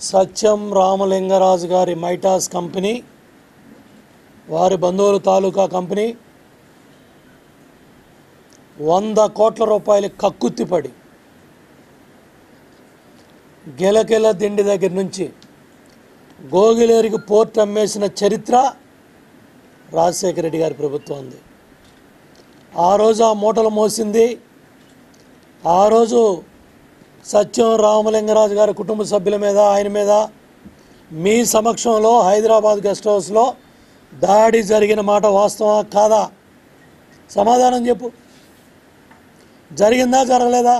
సత్యం రామలింగరాజు గారి మైటాస్ కంపెనీ వారి బంధువుల తాలూకా కంపెనీ వంద కోట్ల రూపాయలు కక్కుత్తిపడి గెలకెల దిండి దగ్గర నుంచి గోగిలేరికి పోర్ట్ అమ్మేసిన చరిత్ర రాజశేఖర రెడ్డి గారి ప్రభుత్వం ఉంది ఆ రోజు ఆ మూటలు మోసింది ఆ రోజు సత్యం రామలింగరాజు గారి కుటుంబ సభ్యుల మీద ఆయన మీద మీ సమక్షంలో హైదరాబాద్ గెస్ట్ హౌస్లో దాడి జరిగిన మాట వాస్తవా కాదా సమాధానం చెప్పు జరిగిందా జరగలేదా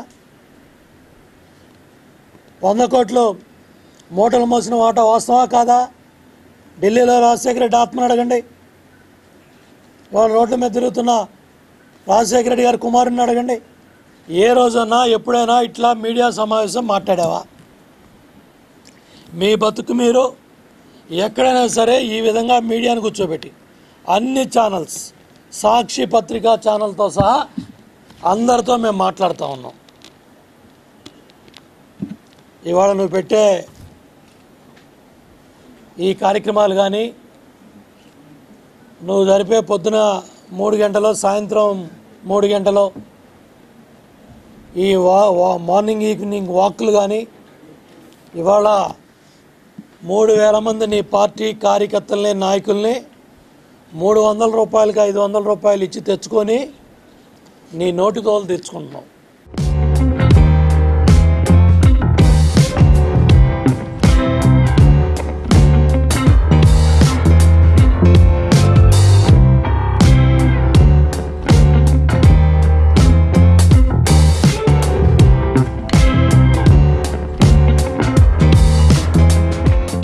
వంద కోట్లు మూటలు మోసిన మాట వాస్తవా కాదా ఢిల్లీలో రాజశేఖర రెడ్డి ఆత్మను అడగండి వాళ్ళ రోడ్ల మీద తిరుగుతున్న రాజశేఖర రెడ్డి గారి కుమారుని అడగండి ఏ రోజన్నా ఎప్పుడైనా ఇట్లా మీడియా సమావేశం మాట్లాడావా మీ బతుకు మీరు ఎక్కడైనా సరే ఈ విధంగా మీడియాను కూర్చోబెట్టి అన్ని ఛానల్స్ సాక్షి పత్రికా ఛానల్తో సహా అందరితో మేము మాట్లాడుతూ ఉన్నాం ఇవాళ నువ్వు పెట్టే ఈ కార్యక్రమాలు కానీ నువ్వు జరిపే పొద్దున మూడు గంటలో సాయంత్రం మూడు గంటలో ఈ వా వా- మార్నింగ్ ఈవినింగ్ వాక్లు కానీ ఇవాళ మూడు వేల మంది నీ పార్టీ కార్యకర్తల్ని నాయకుల్ని మూడు వందల రూపాయలకి ఐదు వందల రూపాయలు ఇచ్చి తెచ్చుకొని నీ నోటి తోలు తెచ్చుకుంటున్నావు